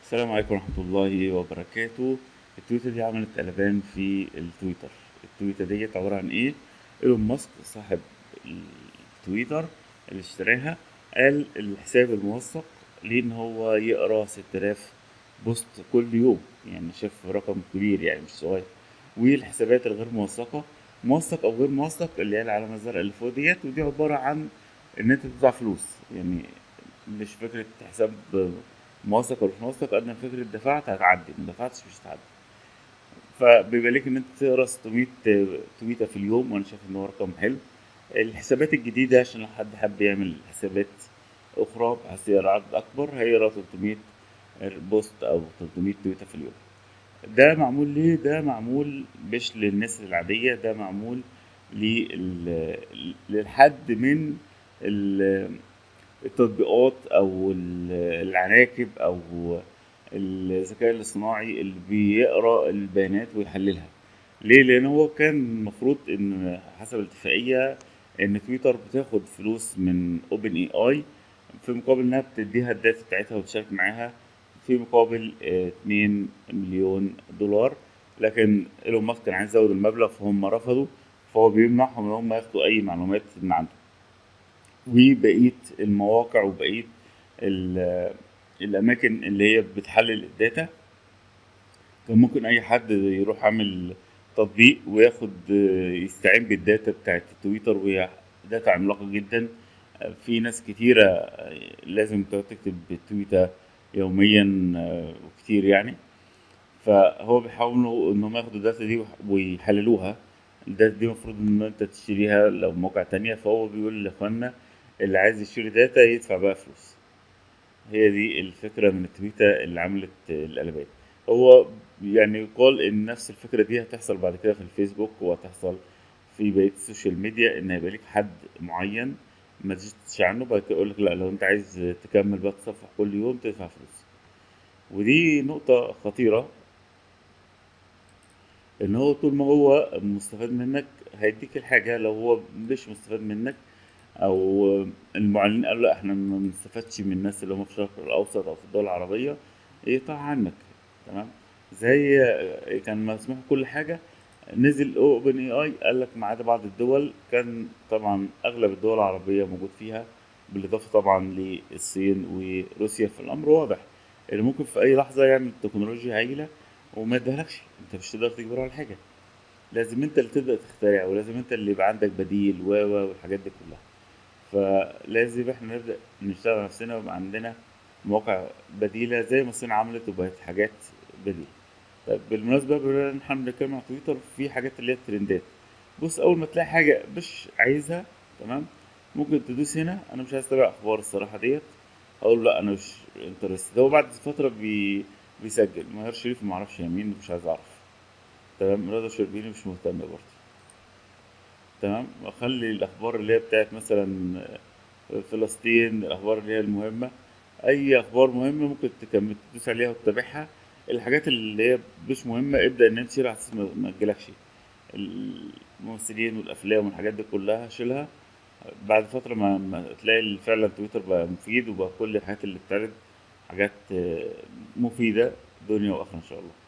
السلام عليكم ورحمة الله وبركاته التويتة دي عملت قلبان في التويتر التويتة ديت عبارة عن ايه ايلون ماسك صاحب التويتر اللي اشتراها قال الحساب الموثق ليه ان هو يقرا 6000 بوست كل يوم يعني شاف رقم كبير يعني مش صغير والحسابات الغير موثقة موثق او غير موثق اللي هي العلامة الزرقاء اللي فوق ديت ودي عبارة عن ان انت تدفع فلوس يعني مش فكرة حساب موثق ولا مش موثق قد ما فكرة دفعت هتعدي ما دفعتش مش هتعدي فبيبقى ليك ان انت تقرا 600 تويته في اليوم وانا شايف ان هو رقم حلو الحسابات الجديده عشان لو حد حب يعمل حسابات اخرى بحيث يقرا عدد اكبر هيقرا 300 بوست او 300 تويته في اليوم ده معمول ليه ده معمول مش للناس العاديه ده معمول لل... للحد من ال... التطبيقات او العناكب او الذكاء الاصطناعي اللي بيقرا البيانات ويحللها ليه لان هو كان المفروض ان حسب الاتفاقيه ان تويتر بتاخد فلوس من اوبن اي اي في مقابل انها بتديها الداتا بتاعتها وتشارك معاها في مقابل 2 مليون دولار لكن ايلون ماسك كان عايز يزود المبلغ فهم رفضوا فهو بيمنعهم ان هم ياخدوا اي معلومات من عنده وبقيه المواقع وبقيه الاماكن اللي هي بتحلل الداتا كان ممكن اي حد يروح عامل تطبيق وياخد يستعين بالداتا بتاعت تويتر وهي داتا عملاقة جدا في ناس كتيرة لازم تكتب تويتة يوميا وكتير يعني فهو بيحاولوا انهم ياخدوا الداتا دي ويحللوها الداتا دي المفروض ان انت تشتريها لو موقع تانية فهو بيقول لاخواننا اللي عايز يشتري داتا يدفع بقى فلوس هي دي الفكرة من التويتة اللي عملت القلبان هو يعني يقال ان نفس الفكرة دي هتحصل بعد كده في الفيسبوك وهتحصل في بقية السوشيال ميديا ان هيبقى ليك حد معين ما تجيش عنه بعد كده يقول لك لا لو انت عايز تكمل بقى تصفح كل يوم تدفع فلوس ودي نقطة خطيرة ان هو طول ما هو مستفاد منك هيديك الحاجة لو هو مش مستفاد منك او المعلنين قالوا لا احنا ما بنستفادش من الناس اللي هم في الشرق الاوسط او في الدول العربيه يقطع عنك تمام زي كان مسموح كل حاجه نزل اوبن اي اي قال لك ما عدا بعض الدول كان طبعا اغلب الدول العربيه موجود فيها بالاضافه طبعا للصين وروسيا فالامر واضح اللي ممكن في اي لحظه يعمل تكنولوجيا هايله وما يديهالكش انت مش تقدر تجبره على حاجه لازم انت اللي تبدا تخترع ولازم انت اللي يبقى عندك بديل و والحاجات دي كلها فلازم احنا نبدا نشتغل نفسنا ويبقى عندنا مواقع بديله زي ما الصين عملت وبقت حاجات بديله طيب بالمناسبه بما ان احنا بنتكلم على تويتر في حاجات اللي هي الترندات بص اول ما تلاقي حاجه مش عايزها تمام ممكن تدوس هنا انا مش عايز اتابع اخبار الصراحه ديت اقول لا انا مش انترست هو بعد فتره بي بيسجل مهير شريف ما اعرفش مين مش عايز اعرف تمام رضا شربيني مش مهتم برضه تمام واخلي الاخبار اللي هي بتاعت مثلا فلسطين الاخبار اللي هي المهمه اي اخبار مهمه ممكن تكمل تدوس عليها وتتابعها الحاجات اللي هي مش مهمه ابدا ان انت تشيلها على اساس ما تجيلكش الممثلين والافلام والحاجات دي كلها شيلها بعد فتره ما, ما تلاقي فعلا تويتر بقى مفيد وبقى كل الحاجات اللي بتعرض حاجات مفيده دنيا واخره ان شاء الله